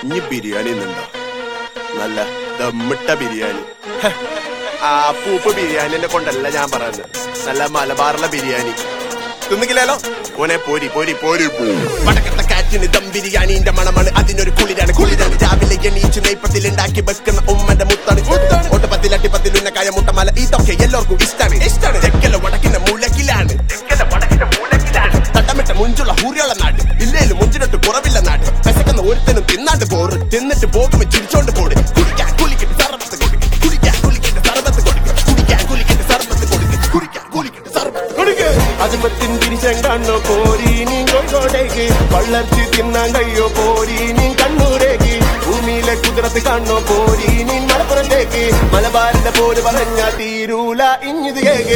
ഇനി ബിരിയാണി എന്നുണ്ടോ നല്ല ദമ്മിട്ട ബിരിയാണി ഹെ, ആ പൂപ്പ് ബിരിയാണിനെ കൊണ്ടല്ല ഞാൻ പറയുന്നത് നല്ല മലബാറിലെ ബിരിയാണി തിന്നിക്കില്ലല്ലോ ഓനെ പോരി പോരി പോരി വടക്കത്തെ കാറ്റിന് ദം ബിരിയാണിന്റെ മണമാണ് അതിനൊരു കുളിരാണ് കുളിരാണ് രാവിലെ എണീച്ച് നെയ്പ്പത്തിൽ ഉണ്ടാക്കി വെക്കുന്ന ഉമ്മന്റെ മുത്താണ് ഒട്ടപ്പത്തിൽ അട്ടിപ്പത്തിൽ ഉന്നക്കായ മുട്ടമല ഇതൊക്കെ എല്ലാവർക്കും ഇഷ്ടാണ് ഇഷ്ടാണ് തെക്കല വടക്കിന്റെ മൂലക്കിലാണ് തെക്കല വടക്കിന്റെ മൂലക്കിലാണ് തട്ടമിട്ട മുഞ്ചുള്ള ഹൂരിയുള്ള നാട് ഇല്ലേലും മുഞ്ചിനൊട്ട് കുറവില്ല നാട് വിശക്കുന്ന ഒരുത്തനും തിന്നാണ്ട് പോറ് തിന്നിട്ട് പോകുമ്പോ ചിരിച്ചോണ്ട് പോട് കുടിക്കാൻ കുലിക്കിട്ട് സർബത്ത് കൊടുക്ക് കുടിക്കാൻ കുലിക്കിട്ട് സർബത്ത് കൊടുക്ക് കുടിക്കാൻ കുലിക്കിട്ട് സർബത്ത് കൊടുക്ക് കുടിക്കാൻ കുലിക്കിട്ട് സർബത്ത് കൊടുക്ക് അതുമത്തിൻ തിരിച്ചം കണ്ണോ പോരി നീ കോഴിക്കോടേക്ക് വള്ളർച്ചി തിന്നാൻ കഴിയോ പോരി നീ കണ്ണൂരേക്ക് ഭൂമിയിലെ കുതിരത്ത് കണ്ണോ പോരി നീ മലപ്പുറത്തേക്ക് മലബാറിന്റെ പോര് പറഞ്ഞ തീരൂല ഇഞ്ഞിത് കേക്ക്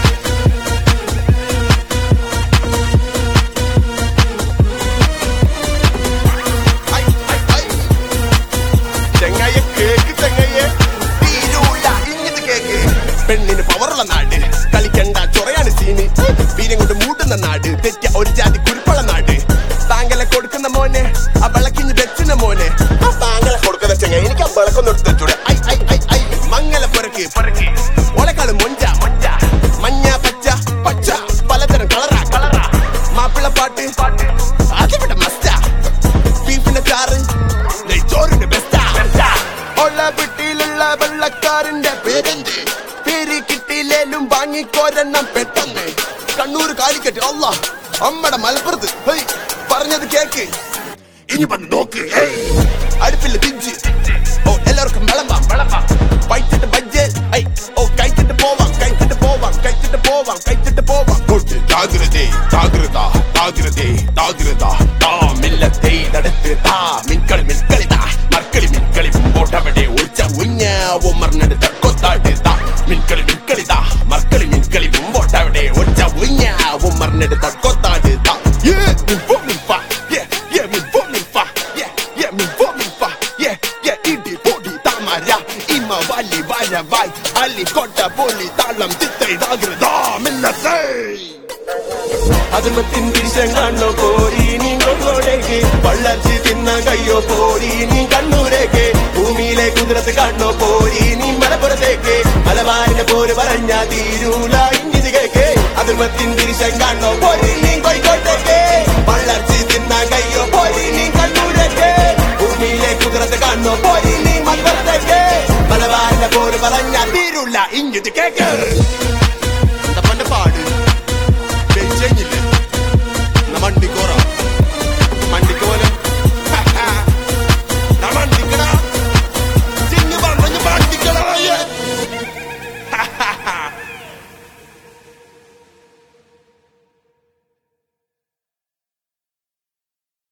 ഐ, ഐ, ഐ. ചെങ്ങായ കേക്ക് ചെങ്ങായ തീരൂല ഇങ്ങത് കേക്ക് പെണ്ണിന് പവറുള്ള നാട് കളിക്കണ്ട ചൊറയാണ് സീന് വീരം കൊണ്ട് മൂട്ടുന്ന നാട് തെറ്റ ഒരു ജാതി കുരുപ്പുള്ള നാട് താങ്കളെ കൊടുക്കുന്ന മോനെ ആ വിളക്കിഞ്ഞ് വെച്ചുന്ന മോനെ ആ താങ്കളെ കൊടുക്കുന്ന ചെങ്ങ എനിക്ക് ആ വിളക്കൊന്നും എടുത്ത് വെച്ചൂടെ ഐ ഐ ഐ ഐ മങ്ങല പെറുക്ക് പെറുക്ക് ഓലക്കാട് മൊഞ്ച മൊഞ്ച മഞ്ഞ പച്ച പച്ച പലതരം കളറാ കളറാ മാപ്പിള പാട്ട് പാട്ട് അതിവിടെ മസ്റ്റാ ബീഫിന്റെ ചാറ് നെയ്ച്ചോറിന്റെ ബെസ്റ്റാ ഉള്ള വീട്ടിലുള്ള വെള്ളക്കാരന്റെ പേരെന്ത് പേര് കിട്ടിയില്ലേലും വാങ്ങിക്കോരെണ്ണം പെട്ടെന്ന് കണ്ണൂർ കാലിക്കറ്റ് അല്ല അമ്മടെ മലപ്പുറത്ത് ഹേയ്, പറഞ്ഞത് കേക്ക് ഇനി വന്ന് നോക്ക് ഹേയ്. അടുപ്പില്ല തിരിച്ച് ഓ എല്ലാവർക്കും വിളമ്പാം വിളമ്പാം വൈറ്റിട്ട് ബജ്ജ് ഐ ഓ കഴിച്ചിട്ട് പോവാം കഴിച്ചിട്ട് പോവാം കഴിച്ചിട്ട് പോവാം കഴിച്ചിട്ട് പോവാം കൊട്ട് ജാഗ്രതേ ജാഗ്രത ജാഗ്രതേ ജാഗ്രത താ മില്ലത്തെ നടത്ത് താ മിൻകളി മിൻകളി താ മർക്കളി മിൻകളി മുമ്പോട്ടവിടെ ഒഴിച്ച ഉഞ്ഞ ഉമ്മറിനെടുത്ത കൊത്താട് താ മിൻകളി മിൻകളി താ മർക്കളി മിൻകളി മുമ്പോട്ടവിടെ ഒഴിച്ച ഉഞ്ഞ ഉമ്മറിനെടുത്ത കൊത്താട് താ Yeah, min fo min fa. Yeah, yeah, min fo min fa. Yeah, yeah, min fo min fa. Yeah, yeah, ഇടി പൊടി താമര ഇമ വലി വരവായി അലി കൊട്ട പൊലി താളം ചിത്തൈതാകൃത മില്ലത്തേ അതുമത്തിൻ തിരിച്ചം കണ്ണോ പോരി നീ കോഴിക്കോടേക്ക് വള്ളർച്ചി തിന്നാൻ കഴിയോ പോരി നീ കണ്ണൂരേക്ക് ഭൂമിയിലെ കുതിരത്ത് കണ്ണോ പോരി നീ മലപ്പുറത്തേക്ക് മലബാറിന്റെ പോര് പറഞ്ഞ തീരൂല ഇഞ്ഞിത് കേക്ക് അതുമത്തിൻ തിരിച്ചം കണ്ണോ പോരി നീ കോഴിക്കോട്ടേക്ക് വള്ളർച്ചി തിന്നാൻ കഴിയോ പോരി നീ കണ്ണൂരേക്ക് ഭൂമിയിലെ കുതിരത്ത് കണ്ണോ പോരി നീ മലപ്പുറത്തേക്ക് മലബാറിന്റെ പോര് പറഞ്ഞ തീരൂല ഇഞ്ഞിത് കേക്ക്